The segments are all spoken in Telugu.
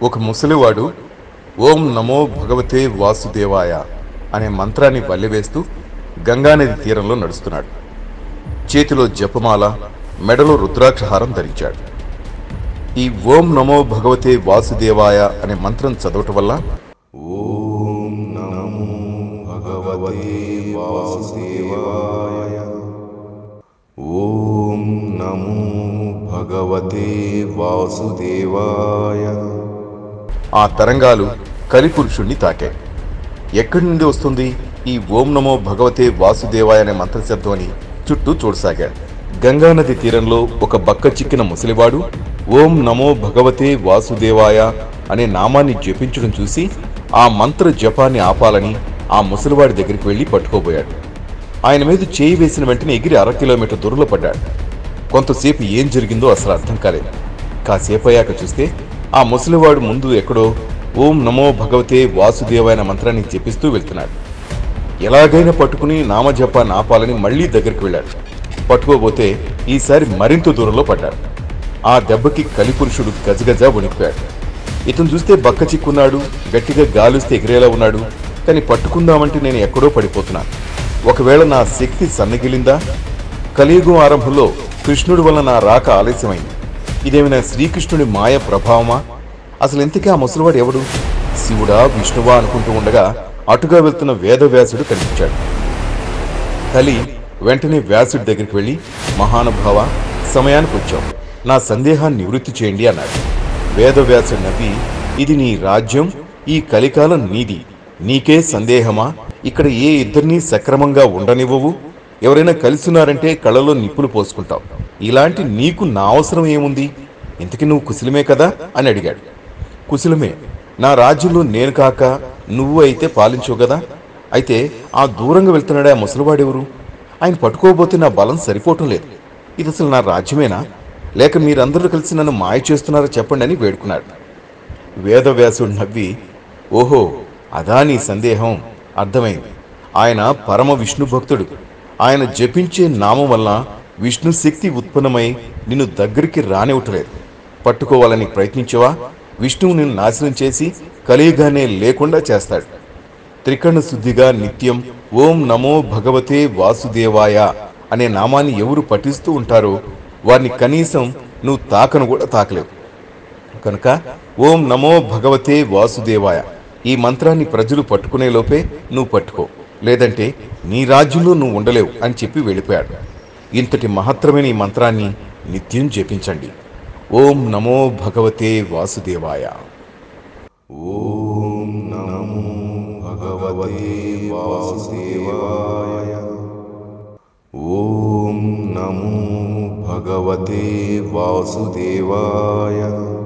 ఒక ముసలివాడు ఓం నమో భగవతే వాసుదేవాయ అనే మంత్రాన్ని వల్లివేస్తూ గంగానది తీరంలో నడుస్తున్నాడు చేతిలో జపమాల మెడలో రుద్రాక్షహారం ధరించాడు ఈ ఓం నమో భగవతే వాసుదేవాయ అనే మంత్రం చదవటం వల్ల ఓం నమో భగవతే వాసుదేవాయ ఓం నమో భగవతే వాసుదేవాయ ఆ తరంగాలు కలిపురుషుణ్ణి తాకాయి ఎక్కడి నుండి వస్తుంది ఈ ఓం నమో భగవతే వాసుదేవాయ అనే మంత్రశబ్దం అని చుట్టూ చూడసాగాడు గంగానది తీరంలో ఒక బక్క చిక్కిన ముసలివాడు ఓం నమో భగవతే వాసుదేవాయ అనే నామాన్ని జపించడం చూసి ఆ మంత్ర జపాన్ని ఆపాలని ఆ ముసలివాడి దగ్గరికి వెళ్లి పట్టుకోబోయాడు ఆయన మీద చేయి వేసిన వెంటనే ఎగిరి అర కిలోమీటర్ దూరంలో పడ్డాడు కొంతసేపు ఏం జరిగిందో అసలు అర్థం కాలేదు కాసేపు అయ్యాక చూస్తే ఆ ముసలివాడు ముందు ఎక్కడో ఓం నమో భగవతే వాసుదేవాయ అనే మంత్రాన్ని జపిస్తూ వెళ్తున్నాడు ఎలాగైనా పట్టుకుని నామజపాన్ని ఆపాలని మళ్ళీ దగ్గరికి వెళ్ళాడు పట్టుకోబోతే ఈసారి మరింత దూరంలో పడ్డాడు ఆ దెబ్బకి కలిపురుషుడు గజగజ వణికిపోయాడు ఇతను చూస్తే బక్క చిక్కున్నాడు గట్టిగా గాలిస్తే ఎగిరేలా ఉన్నాడు కానీ పట్టుకుందామంటే నేను ఎక్కడో పడిపోతున్నాను ఒకవేళ నా శక్తి సన్నగిలిందా కలియుగం ఆరంభంలో కృష్ణుడి వల్ల నా రాక ఆలస్యమైంది ఇదేమైనా శ్రీకృష్ణుడి మాయ ప్రభావమా అసలు ఇంతకీ ఆ ముసలివాడు ఎవడు శివుడా విష్ణువా అనుకుంటూ ఉండగా అటుగా వెళ్తున్న వేదవ్యాసుడు కనిపించాడు కలి వెంటనే వ్యాసుడి దగ్గరికి వెళ్ళి మహానుభావ సమయానికి వచ్చాం నా సందేహాన్ని నివృత్తి చేయండి అన్నాడు వేదవ్యాసుడు నవ్వి ఇది నీ రాజ్యం ఈ కలికాలం నీది నీకే సందేహమా ఇక్కడ ఏ ఇద్దరినీ సక్రమంగా ఉండనివ్వవు ఎవరైనా కలిసినారంటే కళ్ళలో నిప్పులు పోసుకుంటావు ఇలాంటి నీకు నా అవసరం ఏముంది ఇంతకీ నువ్వు కుశలమే కదా అని అడిగాడు కుశలమే నా రాజ్యంలో నేను కాక నువ్వు అయితే పాలించవు కదా అయితే ఆ దూరంగా వెళ్తున్నాడే ఆ ముసలివాడెవరు ఆయన పట్టుకోబోతే నా బలం సరిపోవటం లేదు ఇది అసలు నా రాజ్యమేనా లేక మీరందరూ కలిసి నన్ను మాయ చేస్తున్నారో చెప్పండి అని వేడుకున్నాడు వేదవ్యాసుడు నవ్వి ఓహో అదా నీ సందేహం అర్థమైంది ఆయన పరమ విష్ణు భక్తుడు ఆయన జపించే నామం వల్ల విష్ణు శక్తి ఉత్పన్నమై నిన్ను దగ్గరికి రానివ్వటలేదు పట్టుకోవాలని ప్రయత్నించవా విష్ణువు నిన్ను నాశనం చేసి కలియుగానే లేకుండా చేస్తాడు త్రికరణ శుద్ధిగా నిత్యం ఓం నమో భగవతే వాసుదేవాయ అనే నామాన్ని ఎవరు పఠిస్తూ ఉంటారో వారిని కనీసం నువ్వు తాకను కూడా తాకలేవు కనుక ఓం నమో భగవతే వాసుదేవాయ ఈ మంత్రాన్ని ప్రజలు పట్టుకునే లోపే నువ్వు పట్టుకో లేదంటే నీ రాజ్యంలో నువ్వు ఉండలేవు అని చెప్పి వెళ్ళిపోయాడు ఇంతటి మహత్తరమైన ఈ మంత్రాన్ని నిత్యం జపించండి ఓం నమో భగవతే వాసుదేవాయ ఓం నమో భగవతే వాసుదేవాయ ఓం నమో భగవతే వాసుదేవాయ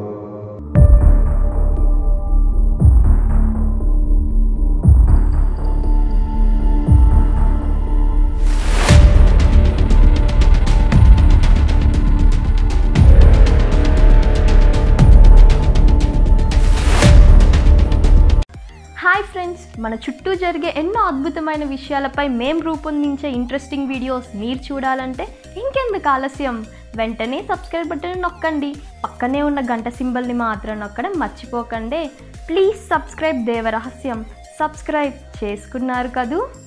హాయ్ ఫ్రెండ్స్ మన చుట్టూ జరిగే ఎన్నో అద్భుతమైన విషయాలపై మేం రూపొందించే ఇంట్రెస్టింగ్ వీడియోస్ మీరు చూడాలంటే ఇంకెందుకు ఆలస్యం వెంటనే సబ్స్క్రైబ్ బటన్ నొక్కండి పక్కనే ఉన్న గంట సింబల్ని మాత్రం నొక్కడం మర్చిపోకండి ప్లీజ్ సబ్స్క్రైబ్ దేవరహస్యం సబ్స్క్రైబ్ చేసుకున్నారు కదూ